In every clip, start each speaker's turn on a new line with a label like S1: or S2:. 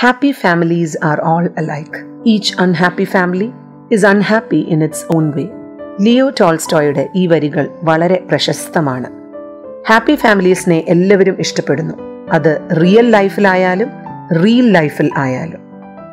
S1: Happy families are all alike. Each unhappy family is unhappy in its own way. Leo ടോൾസ്റ്റോയുടെ ഈ വരികൾ വളരെ പ്രശസ്തമാണ് ഹാപ്പി ഫാമിലീസിനെ എല്ലാവരും ഇഷ്ടപ്പെടുന്നു അത് റിയൽ ലൈഫിലായാലും റിയൽ ലൈഫിൽ ആയാലും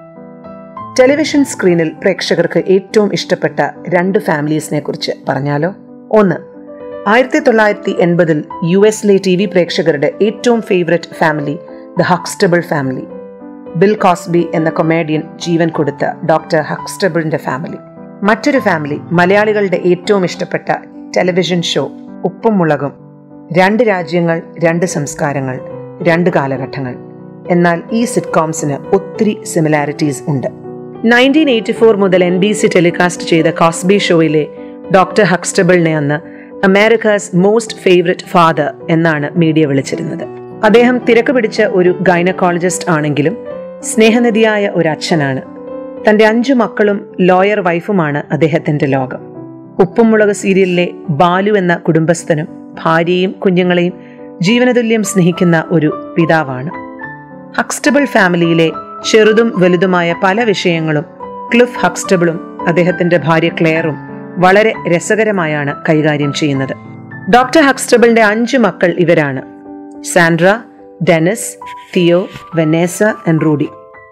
S1: ടെലിവിഷൻ സ്ക്രീനിൽ പ്രേക്ഷകർക്ക് ഏറ്റവും ഇഷ്ടപ്പെട്ട രണ്ട് ഫാമിലീസിനെ കുറിച്ച് പറഞ്ഞാലോ ഒന്ന് ആയിരത്തി തൊള്ളായിരത്തി എൺപതിൽ യു എസിലെ ടി വി പ്രേക്ഷകരുടെ ഏറ്റവും favourite family the Huxtable family Bill Cosby എന്ന കൊമേഡിയൻ ജീവൻ കൊടുത്ത ഡോക്ടർ ഹക്സ്റ്റബിളിന്റെ ഫാമിലി മറ്റൊരു ഫാമിലി മലയാളികളുടെ ഏറ്റവും ഇഷ്ടപ്പെട്ട ടെലിവിഷൻ ഷോ ഉപ്പും മുളകും രണ്ട് രാജ്യങ്ങൾ രണ്ട് സംസ്കാരങ്ങൾ രണ്ട് കാലഘട്ടങ്ങൾ എന്നാൽ ഈ സിറ്റ്കോംസിന് ഒത്തിരി സിമിലാരിറ്റീസ് ഉണ്ട് നയൻറ്റീൻ എയ്റ്റി ഫോർ മുതൽ എൻ ബി സി ടെലികാസ്റ്റ് ചെയ്ത കോസ്ബി ഷോയിലെ ഡോക്ടർ ഹക്സ്റ്റബിളിനെ അന്ന് അമേരിക്കാസ് മോസ്റ്റ് ഫേവററ്റ് ഫാദർ എന്നാണ് മീഡിയ വിളിച്ചിരുന്നത് അദ്ദേഹം തിരക്ക് പിടിച്ച ഒരു ഗൈനക്കോളജിസ്റ്റ് ആണെങ്കിലും സ്നേഹനിധിയായ ഒരു അച്ഛനാണ് തന്റെ അഞ്ചു മക്കളും ലോയർ വൈഫുമാണ് അദ്ദേഹത്തിന്റെ ലോകം ഉപ്പുമുളക് സീരിയലിലെ ബാലു എന്ന കുടുംബസ്ഥനും ഭാര്യയും കുഞ്ഞുങ്ങളെയും ജീവനതുല്യം സ്നേഹിക്കുന്ന ഒരു പിതാവാണ് ഹക്സ്റ്റബിൾ ഫാമിലിയിലെ ചെറുതും വലുതുമായ പല വിഷയങ്ങളും ക്ലിഫ് ഹക്സ്റ്റബിളും അദ്ദേഹത്തിന്റെ ഭാര്യ ക്ലെയറും വളരെ രസകരമായാണ് കൈകാര്യം ചെയ്യുന്നത് ഡോക്ടർ ഹക്സ്റ്റബിളിന്റെ അഞ്ചു മക്കൾ ഇവരാണ് Sandra Denise Theo Vanessa and Rudy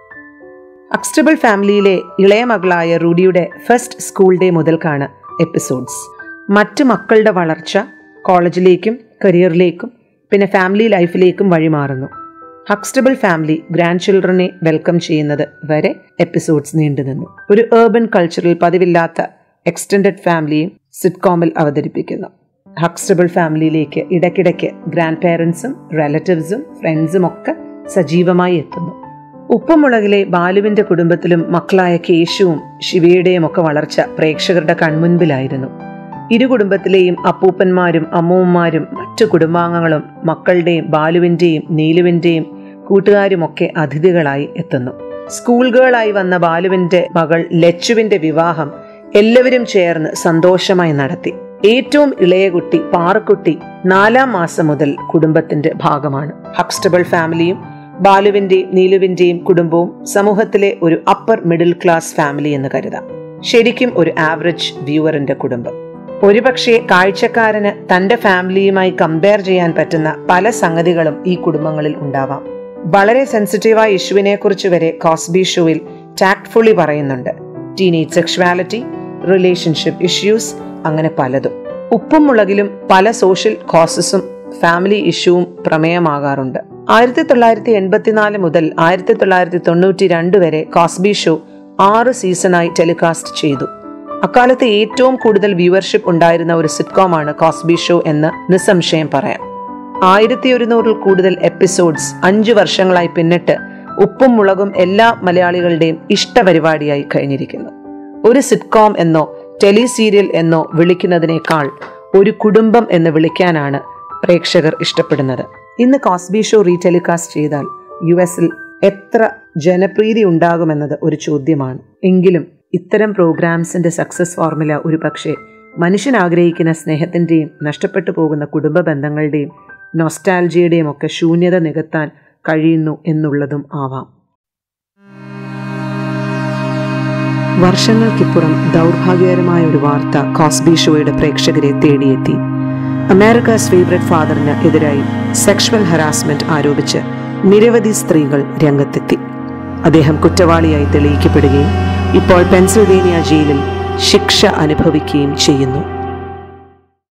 S1: Huxtable ഫാമിലിയിലെ ഇളയ മകളായ റൂഡിയുടെ ഫസ്റ്റ് സ്കൂൾ ഡേ മുതൽക്കാണ് എപ്പിസോഡ്സ് മറ്റ് മക്കളുടെ വളർച്ച കോളേജിലേക്കും കരിയറിലേക്കും പിന്നെ ഫാമിലി ലൈഫിലേക്കും വഴിമാറുന്നു ഹക്സ്റ്റബിൾ ഫാമിലി ഗ്രാൻഡ് ചിൽഡ്രനെ വെൽക്കം ചെയ്യുന്നത് വരെ എപ്പിസോഡ്സ് നീണ്ടുനിന്നു ഒരു ഏർബൻ കൾച്ചറിൽ പതിവില്ലാത്ത എക്സ്റ്റൻഡഡ് ഫാമിലിയും സിറ്റ്കോമിൽ അവതരിപ്പിക്കുന്നു ഹക്സ്റ്റബിൾ ഫാമിലിയിലേക്ക് ഇടയ്ക്കിടയ്ക്ക് ഗ്രാൻഡ് പേരൻസും റിലേറ്റീവ്സും ഫ്രണ്ട്സും ഒക്കെ സജീവമായി എത്തുന്നു ഉപ്പുമുളകിലെ ബാലുവിന്റെ കുടുംബത്തിലും മക്കളായ കേശുവും ശിവയുടെയും ഒക്കെ വളർച്ച പ്രേക്ഷകരുടെ കൺമുൻപിലായിരുന്നു ഇരു കുടുംബത്തിലെയും അപ്പൂപ്പന്മാരും അമ്മൂമ്മമാരും മറ്റു കുടുംബാംഗങ്ങളും മക്കളുടെയും ബാലുവിന്റെയും നീലുവിന്റെയും കൂട്ടുകാരുമൊക്കെ അതിഥികളായി എത്തുന്നു സ്കൂൾ ഗേളായി വന്ന ബാലുവിന്റെ മകൾ ലച്ചുവിന്റെ വിവാഹം എല്ലാവരും ചേർന്ന് സന്തോഷമായി നടത്തി ഏറ്റവും ഇളയ കുട്ടി പാറക്കുട്ടി നാലാം മാസം മുതൽ കുടുംബത്തിന്റെ ഭാഗമാണ് ഹക്സ്റ്റബിൾ ഫാമിലിയും ബാലുവിന്റെയും നീലുവിന്റെയും കുടുംബവും സമൂഹത്തിലെ ഒരു അപ്പർ മിഡിൽ ക്ലാസ് ഫാമിലി എന്ന് കരുതാം ശരിക്കും ഒരു ആവറേജ് വ്യൂവറിന്റെ കുടുംബം ഒരുപക്ഷെ കാഴ്ചക്കാരന് തന്റെ ഫാമിലിയുമായി കമ്പയർ ചെയ്യാൻ പറ്റുന്ന പല സംഗതികളും ഈ കുടുംബങ്ങളിൽ ഉണ്ടാവാം വളരെ സെൻസിറ്റീവായ ഇഷ്യൂവിനെ കുറിച്ച് വരെ കോസ്ബി ഷോയിൽ ടാക്ട്ഫുള്ളി പറയുന്നുണ്ട് ടീനേജ് സെക്ഷുവാലിറ്റി റിലേഷൻഷിപ്പ് ഇഷ്യൂസ് അങ്ങനെ പലതും ഉപ്പും മുളകിലും പല സോഷ്യൽ കോസസും ഫാമിലി ഇഷ്യൂവും പ്രമേയമാകാറുണ്ട് ആയിരത്തി തൊള്ളായിരത്തി എൺപത്തിനാല് മുതൽ ആയിരത്തി തൊള്ളായിരത്തി തൊണ്ണൂറ്റി രണ്ട് വരെ കോസ്ബി ഷോ ആറ് സീസണായി ടെലികാസ്റ്റ് ചെയ്തു അക്കാലത്ത് ഏറ്റവും കൂടുതൽ വ്യൂവർഷിപ്പ് ഉണ്ടായിരുന്ന ഒരു സിറ്റ്കോമാണ് കോസ്ബി ഷോ എന്ന് നിസ്സംശയം പറയാം ആയിരത്തി ഒരുന്നൂറിൽ കൂടുതൽ എപ്പിസോഡ്സ് അഞ്ചു വർഷങ്ങളായി പിന്നിട്ട് ഉപ്പും മുളകും എല്ലാ മലയാളികളുടെയും ഇഷ്ടപരിപാടിയായി കഴിഞ്ഞിരിക്കുന്നു ഒരു സിറ്റ്കോം എന്നോ ടെലി സീരിയൽ എന്നോ വിളിക്കുന്നതിനേക്കാൾ ഒരു കുടുംബം എന്ന് വിളിക്കാനാണ് പ്രേക്ഷകർ ഇഷ്ടപ്പെടുന്നത് ഇന്ന് കോസ്ബി ഷോ റീടെലികാസ്റ്റ് ചെയ്താൽ യു എസിൽ എത്ര ജനപ്രീതി ഉണ്ടാകുമെന്നത് ഒരു ചോദ്യമാണ് എങ്കിലും ഇത്തരം പ്രോഗ്രാംസിന്റെ സക്സസ് ഫോർമുല ഒരു പക്ഷേ മനുഷ്യൻ ആഗ്രഹിക്കുന്ന സ്നേഹത്തിന്റെയും നഷ്ടപ്പെട്ടു പോകുന്ന കുടുംബ ബന്ധങ്ങളുടെയും നൊസ്റ്റാൽജിയുടെയും ഒക്കെ ശൂന്യത നികത്താൻ കഴിയുന്നു എന്നുള്ളതും ആവാം വർഷങ്ങൾക്കിപ്പുറം ദൗർഭാഗ്യകരമായ ഒരു വാർത്ത കോസ്ബി ഷോയുടെ പ്രേക്ഷകരെ തേടിയെത്തി അമേരിക്കാസ് ഫേവററ്റ് ഫാദറിന് എതിരായി സെക്ഷൽ ഹറാസ്മെന്റ് ആരോപിച്ച് നിരവധി സ്ത്രീകൾ രംഗത്തെത്തി അദ്ദേഹം കുറ്റവാളിയായി തെളിയിക്കപ്പെടുകയും ഇപ്പോൾ പെൻസിൽവേനിയ ജയിലിൽ ശിക്ഷ അനുഭവിക്കുകയും ചെയ്യുന്നു